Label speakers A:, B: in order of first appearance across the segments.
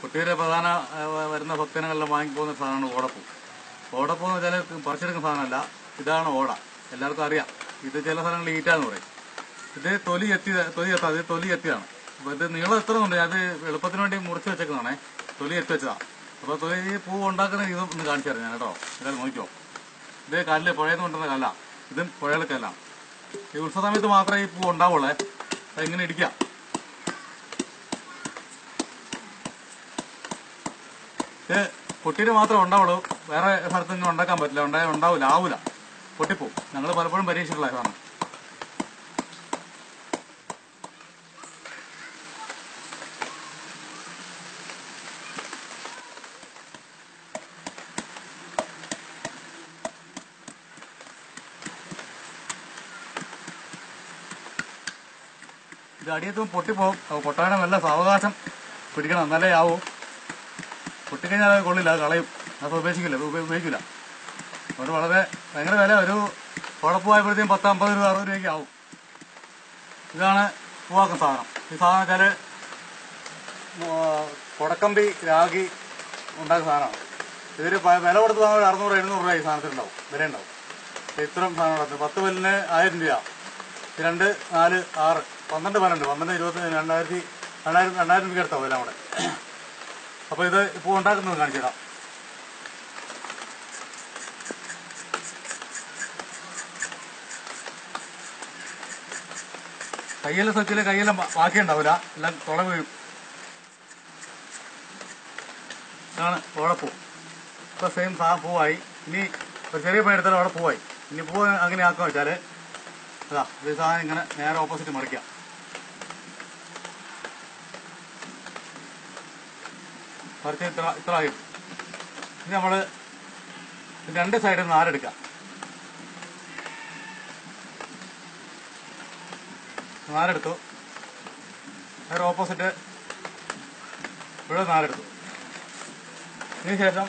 A: കുട്ടിയുടെ പ്രധാന ആ, വരുന്ന ഭക്തനങ്ങളിൽ വാങ്ങിപ്പോകുന്ന സാധനമാണ് ഓടപ്പൂ ഓടപ്പൂ എന്ന് വെച്ചാൽ പറിച്ചെടുക്കുന്ന സാധനമല്ല ഇതാണ് ഓട എല്ലാവർക്കും അറിയാം ഇത് ചില സ്ഥലങ്ങളിൽ ഈറ്റാന്ന് പറയും ഇത് തൊലി എത്തി തൊലി എത്താം ഇത് തൊലി എത്തിയതാണ് അപ്പൊ ഇത് നീളം എത്ര ഉണ്ട് അത് എളുപ്പത്തിന് വേണ്ടി മുറിച്ച് വെച്ചേക്കുന്നതാണേ തൊലി എത്തി വെച്ചതാണ് അപ്പൊ തൊലി ഈ പൂ ഉണ്ടാക്കുന്ന ഇത് ഒന്ന് കാണിച്ചു തരാം ഞാൻ കേട്ടോ ഇതാ നോക്കിയോ ഇത് കല്ല് പുഴയിൽ നിന്ന് കൊണ്ടുവന്ന കല്ല ഇതും പുഴയിലെ കല്ലാണ് ഈ ഉത്സവ സമയത്ത് മാത്രമേ ഈ പൂ ഉണ്ടാവുള്ളേ അത് ഇങ്ങനെ ഇടിക്കാം ഇത് പൊട്ടിയിട്ട് മാത്രമേ ഉണ്ടാവുള്ളൂ വേറെ സ്ഥലത്ത് ഇങ്ങനെ ഉണ്ടാക്കാൻ പറ്റില്ല ഉണ്ടായ ഉണ്ടാവില്ല ആവൂല പൊട്ടിപ്പോവും ഞങ്ങൾ പലപ്പോഴും പരീക്ഷിച്ചിട്ടുള്ള ഇതാണ് ഇത് അടിയത്തും പൊട്ടിപ്പോവും അപ്പൊ പൊട്ടാനും നല്ല സാവകാശം പിടിക്കണം എന്നാലേ ആവൂ പൊട്ടിക്കഴിഞ്ഞാൽ അത് കൊള്ളില്ല അത് കളയും അത് ഉപേക്ഷിക്കില്ല അത് ഉപ- ഉപയോഗിക്കില്ല അതുകൊണ്ട് വളരെ ഭയങ്കര വില ഒരു കുഴപ്പമായപ്പോഴത്തേക്കും പത്ത് അമ്പത് രൂപ അറുപത് രൂപയ്ക്ക് ആവും ഇതാണ് പൂവാക്കുന്ന സാധനം ഈ സാധനം വെച്ചാൽ കൊടക്കമ്പി രാഗി ഉണ്ടാക്കുന്ന സാധനമാണ് ഇതൊരു പ- വില കൊടുത്ത് വാങ്ങുമ്പോൾ അറുന്നൂറ് എഴുന്നൂറ് രൂപ ഈ സാധനത്തിനുണ്ടാവും വില ഉണ്ടാവും ഇത്രയും സാധനം പത്ത് പല്ലിന് ആയിരം രൂപ ഇത് രണ്ട് നാല് ആറ് പന്ത്രണ്ട് പന്ത്രണ്ട് പന്ത്രണ്ട് ഇരുപത്തി രണ്ടായിരത്തി രണ്ടായിരം രണ്ടായിരം രൂപ എടുത്താവും എല്ലാം കൂടെ അപ്പോൾ ഇത് ഇപ്പോൾ ഉണ്ടാക്കുന്നത് കാണിച്ചു തരാം കയ്യിലെ സ്വച്ചില് കയ്യിലും ബാക്കി ഉണ്ടാവില്ല എല്ലാം തുള വീഴും ഇതാണ് ഓടപ്പൂ ഇപ്പൊ സെയിം സാ പൂവായി ഇനി ഒരു ചെറിയ പണി എടുത്താലും അവിടെ പൂവായി ഇനി പൂ അങ്ങനെ ആക്കുക വെച്ചാല് അതാ ഇത് സാധനം ഇങ്ങനെ നേരെ ഓപ്പോസിറ്റ് മറിക്കാം മറിച്ച് ഇത്ര ഇത്ര ആയി ഇനി നമ്മള് രണ്ട് സൈഡിൽ നിന്ന് നാരെടുക്കാം നാലെടുത്തു നേരെ ഓപ്പോസിറ്റ് ഇവിടെ നാലെടുത്തു ഇതിന് ശേഷം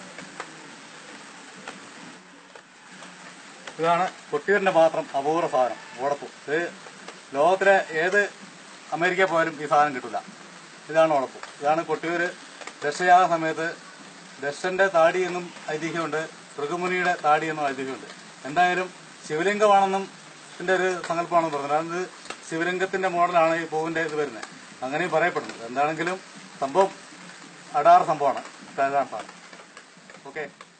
A: ഇതാണ് കൊട്ടിയൂരിന്റെ പാത്രം അപൂർവ സാധനം ഓടപ്പൂ ഇത് ലോകത്തിലെ ഏത് അമേരിക്ക പോയാലും ഈ സാധനം കിട്ടില്ല ഇതാണ് ഓടപ്പൂ ഇതാണ് കൊട്ടിയൂര് ദശയാഗ സമയത്ത് ദശന്റെ താടി എന്നും ഐതിഹ്യമുണ്ട് ഭൃഗുമുനിയുടെ താടി എന്നും ഐതിഹ്യമുണ്ട് എന്തായാലും ശിവലിംഗമാണെന്നും ഇതിന്റെ ഒരു സങ്കല്പമാണെന്ന് പറഞ്ഞത് അതായത് ശിവലിംഗത്തിന്റെ മോഡലാണ് ഈ പൂവിന്റെ ഇത് വരുന്നത് അങ്ങനെയും പറയപ്പെടുന്നത് എന്താണെങ്കിലും സംഭവം അടാറ് സംഭവമാണ് ഇതാണ് സാധനം ഓക്കെ